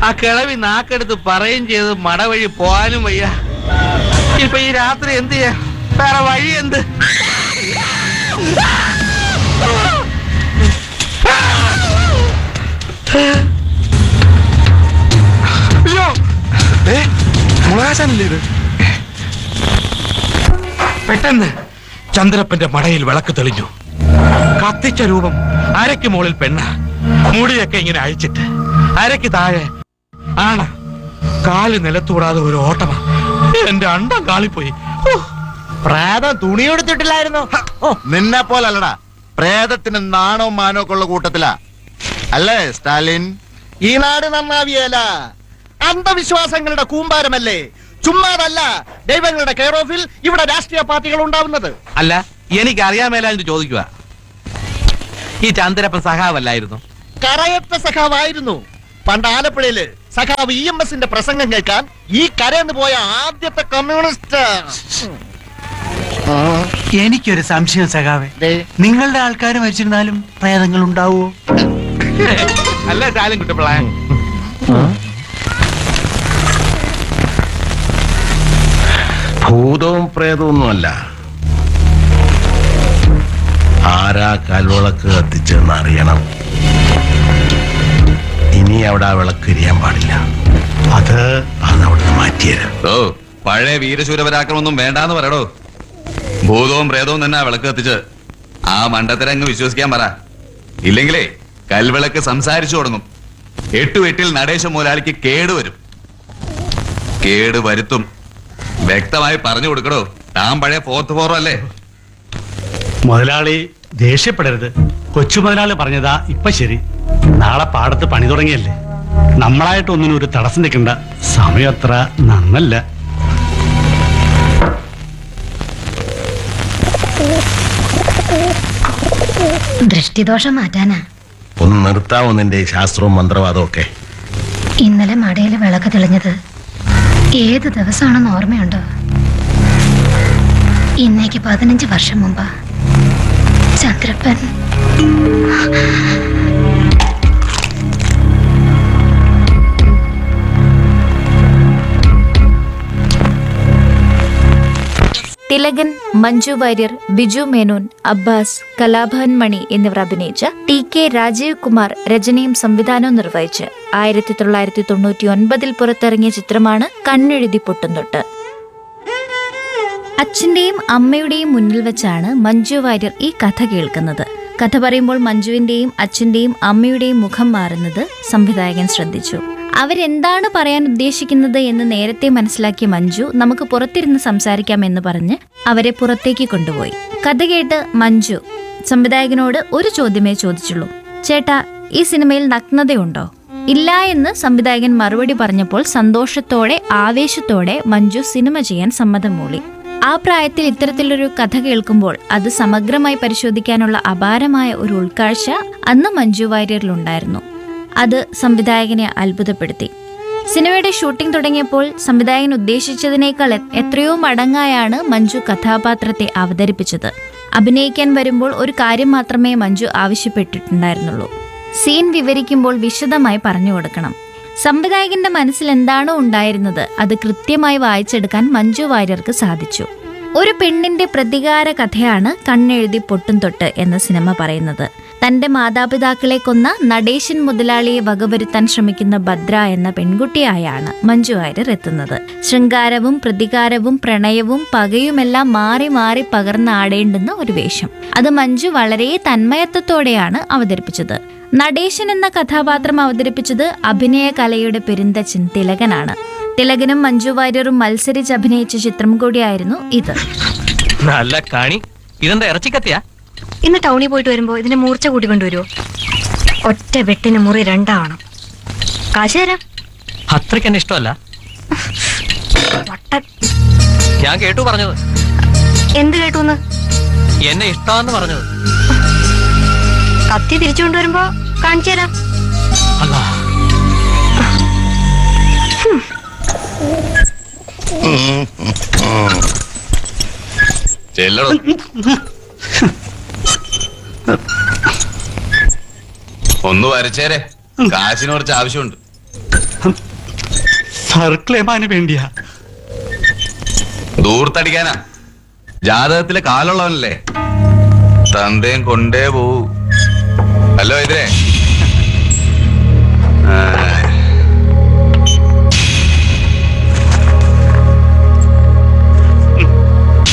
ആ കിളവി നാക്കെടുത്ത് പറയും ചെയ്ത് മടവഴി പോകാനും വയ്യ ഇപ്പൊ ഈ രാത്രി എന്ത് ചെയ്യാ വേറെ വഴി എന്ത് അയ്യോ മുളകാശാനല്ലേ ഇത് പെട്ടെന്ന് ചന്ദ്രപ്പന്റെ മടയിൽ വിളക്ക് തെളിഞ്ഞു കത്തിച്ച രൂപം അരയ്ക്ക് മുകളിൽ പെണ്ണ മുടിയൊക്കെ ഇങ്ങനെ അഴിച്ചിട്ട് അരയ്ക്ക് താഴെ ആണ കാല് നിലത്തൂടാതെ ഒരു ഓട്ടമാ എന്റെ അണ്ടം കാളിപ്പോയി ഹോ, പ്രാതം തുണി കൊടുത്തിട്ടില്ലായിരുന്നോ ഓ നിന്നെ പോലല്ലടാ പ്രേതത്തിന് നാണോ മാനോ ഒക്കെ ഉള്ള കൂട്ടത്തിലാ അല്ലേ സ്റ്റാലിൻ ഈ നാട് നന്നാവിയല അന്ധവിശ്വാസങ്ങളുടെ കൂമ്പാരമല്ലേ ചുമ്മാതല്ല ദൈവങ്ങളുടെ കെയർ ഓഫിൽ ഇവിടെ രാഷ്ട്രീയ പാർട്ടികൾ ഉണ്ടാവുന്നത് അല്ല എനിക്ക് അറിയാൻ മേലാഞ്ഞിട്ട് ചോദിക്കുക ഈ ചന്ദ്രപ്പൻ സഹാവല്ലായിരുന്നു കറയറ്റ സഖാവായിരുന്നു പണ്ട് ആലപ്പുഴയില് സഖാവ് ഇ എം എസിന്റെ പ്രസംഗം കേൾക്കാൻ ഈ കരയെന്ന് പോയ ആദ്യത്തെ കമ്മ്യൂണിസ്റ്റ് എനിക്കൊരു സംശയം സഖാവേ ദേ, നിങ്ങളുടെ ആൾക്കാർ മരിച്ചിരുന്നാലും പ്രേതങ്ങൾ ഉണ്ടാവുമോ അല്ല ചാലും കുട്ടപ്പിള്ള ഭൂതവും പ്രേതമൊന്നുമല്ല ആരാ കൽവിളക്ക് കത്തിച്ചെന്ന് അറിയണം ഇനി അവിടെ ആ വിളക്ക് എരിയാൻ പാടില്ല അത് അതവിടുന്ന് മാറ്റിയത് ഓ പഴയ വീരശൂരപരാക്രമൊന്നും വേണ്ടാന്ന് പറയടോ ഭൂതവും പ്രേതവും തന്നെ ആ വിളക്ക് കത്തിച്ച് ആ മണ്ടത്തരങ്ങ് വിശ്വസിക്കാൻ പറ ഇല്ലെങ്കിലേ കൽവിളക്ക് സംസാരിച്ചു തുടങ്ങും എട്ടു എട്ടിൽ നടേശ മുതലാളിക്ക് കേട് വരും കേട് വരുത്തും വ്യക്തമായി പറഞ്ഞു കൊടുക്കടോ താൻ പഴയ ഫോർത്ത് ഫോറോ അല്ലേ മുതലാളി ദേഷ്യപ്പെടരുത് കൊച്ചു മുതലാളി പറഞ്ഞതാ ഇപ്പൊ ശരി നാളെ പാടത്ത് പണി തുടങ്ങിയല്ലേ നമ്മളായിട്ട് ഒന്നിനും ഒരു തടസ്സം നിൽക്കണ്ട സമയം അത്ര നന്നല്ല ദൃഷ്ടിദോഷം മാറ്റാനാ ഒന്ന് നിർത്താവോ നിന്റെ ഈ ശാസ്ത്രവും മന്ത്രവാദവും ഒക്കെ ഇന്നലെ മടയിൽ വിളക്ക് തെളിഞ്ഞത് ഏത് ദിവസമാണെന്ന് ഓർമ്മയുണ്ടോ ഇന്നേക്ക് പതിനഞ്ച് വർഷം മുമ്പാ ചന്ദ്രപ്പൻ തിലകൻ മഞ്ജു വാര്യർ ബിജു മേനോൻ അബ്ബാസ് കലാഭവൻ മണി എന്നിവർ അഭിനയിച്ച ടി കെ രാജീവ് കുമാർ രചനയും സംവിധാനവും നിർവഹിച്ച് ആയിരത്തി തൊള്ളായിരത്തി തൊണ്ണൂറ്റി ഒൻപതിൽ പുറത്തിറങ്ങിയ ചിത്രമാണ് കണ്ണെഴുതി പൊട്ടുംതൊട്ട് അച്ഛന്റെയും അമ്മയുടെയും മുന്നിൽ വെച്ചാണ് മഞ്ജു വാര്യർ ഈ കഥ കേൾക്കുന്നത് കഥ പറയുമ്പോൾ മഞ്ജുവിന്റെയും അച്ഛന്റെയും അമ്മയുടെയും മുഖം മാറുന്നത് സംവിധായകൻ ശ്രദ്ധിച്ചു അവരെന്താണ് പറയാൻ ഉദ്ദേശിക്കുന്നത് എന്ന് നേരത്തെ മനസ്സിലാക്കിയ മഞ്ജു നമുക്ക് പുറത്തിരുന്ന് സംസാരിക്കാമെന്ന് പറഞ്ഞ് അവരെ പുറത്തേക്ക് കൊണ്ടുപോയി കഥ കേട്ട് മഞ്ജു സംവിധായകനോട് ഒരു ചോദ്യമേ ചോദിച്ചുള്ളൂ ചേട്ടാ ഈ സിനിമയിൽ നഗ്നതയുണ്ടോ ഇല്ല എന്ന് സംവിധായകൻ മറുപടി പറഞ്ഞപ്പോൾ സന്തോഷത്തോടെ ആവേശത്തോടെ മഞ്ജു സിനിമ ചെയ്യാൻ സമ്മതം മൂളി ആ പ്രായത്തിൽ ഇത്തരത്തിലൊരു കഥ കേൾക്കുമ്പോൾ അത് സമഗ്രമായി പരിശോധിക്കാനുള്ള അപാരമായ ഒരു ഉൾക്കാഴ്ച അന്ന് മഞ്ജു വാര്യറിലുണ്ടായിരുന്നു അത് സംവിധായകനെ അത്ഭുതപ്പെടുത്തി സിനിമയുടെ ഷൂട്ടിംഗ് തുടങ്ങിയപ്പോൾ സംവിധായകൻ ഉദ്ദേശിച്ചതിനേക്കാൾ എ- എത്രയോ മടങ്ങായാണ് മഞ്ജു കഥാപാത്രത്തെ അവതരിപ്പിച്ചത് അഭിനയിക്കാൻ വരുമ്പോൾ ഒരു കാര്യം മാത്രമേ മഞ്ജു ആവശ്യപ്പെട്ടിട്ടുണ്ടായിരുന്നുള്ളൂ സീൻ വിവരിക്കുമ്പോൾ വിശദമായി പറഞ്ഞു കൊടുക്കണം സംവിധായകന്റെ മനസ്സിൽ എന്താണോ ഉണ്ടായിരുന്നത് അത് കൃത്യമായി വായിച്ചെടുക്കാൻ മഞ്ജു വാര്യർക്ക് സാധിച്ചു ഒരു പെണ്ണിന്റെ പ്രതികാര കഥയാണ് കണ്ണെഴുതി പൊട്ടും തൊട്ട് എന്ന സിനിമ പറയുന്നത് തന്റെ മാതാപിതാക്കളെ കൊന്ന നടേശൻ മുതലാളിയെ വകവരുത്താൻ ശ്രമിക്കുന്ന ഭദ്ര എന്ന പെൺകുട്ടിയായാണ് മഞ്ജു വാര്യർ എത്തുന്നത് ശൃംഗാരവും പ്രതികാരവും പ്രണയവും പകയുമെല്ലാം മാറി മാറി പകർന്ന് ആടേണ്ടുന്ന ഒരു വേഷം അത് മഞ്ജു വളരെ തന്മയത്വത്തോടെയാണ് അവതരിപ്പിച്ചത് നടേശൻ എന്ന കഥാപാത്രം അവതരിപ്പിച്ചത് അഭിനയ കലയുടെ പെരുന്തച്ചൻ തിലകനാണ് തിലകനും മഞ്ജു വാര്യറും മത്സരിച്ച് അഭിനയിച്ച ചിത്രം കൂടിയായിരുന്നു ഇത് നല്ല കണി ഇതെന്താ ഇറച്ചിക്കത്തിയാ ഇന്ന് ടൗണിൽ പോയിട്ട് വരുമ്പോ ഇതിന്റെ മൂർച്ച കൂട്ടി കൊണ്ടുവരുമോ ഒറ്റ വെട്ടിന് മുറി രണ്ടാവണം കാശ് തരാം അത്രയ്ക്ക് എന്നെ ഇഷ്ടമല്ല വട്ട ഞാൻ കേട്ടു പറഞ്ഞത് എന്ത് കേട്ടൂന്ന് എന്നെ ഇഷ്ടമാന്ന് പറഞ്ഞത് കത്തി തിരിച്ചു കൊണ്ടുവരുമ്പോ കാണിച്ചു തരാം അല്ല ചെല്ലടോ ഒന്ന് വരച്ചേരെ കാശിന് കുറച്ച് ആവശ്യമുണ്ട് സർക്കിളേമാന് വേണ്ടിയാ ദൂർത്തടിക്കാനാ ജാതകത്തിലെ കാലുള്ളവനല്ലേ തന്തയും കൊണ്ടേ പോവൂ ഹലോ ഇതിരെ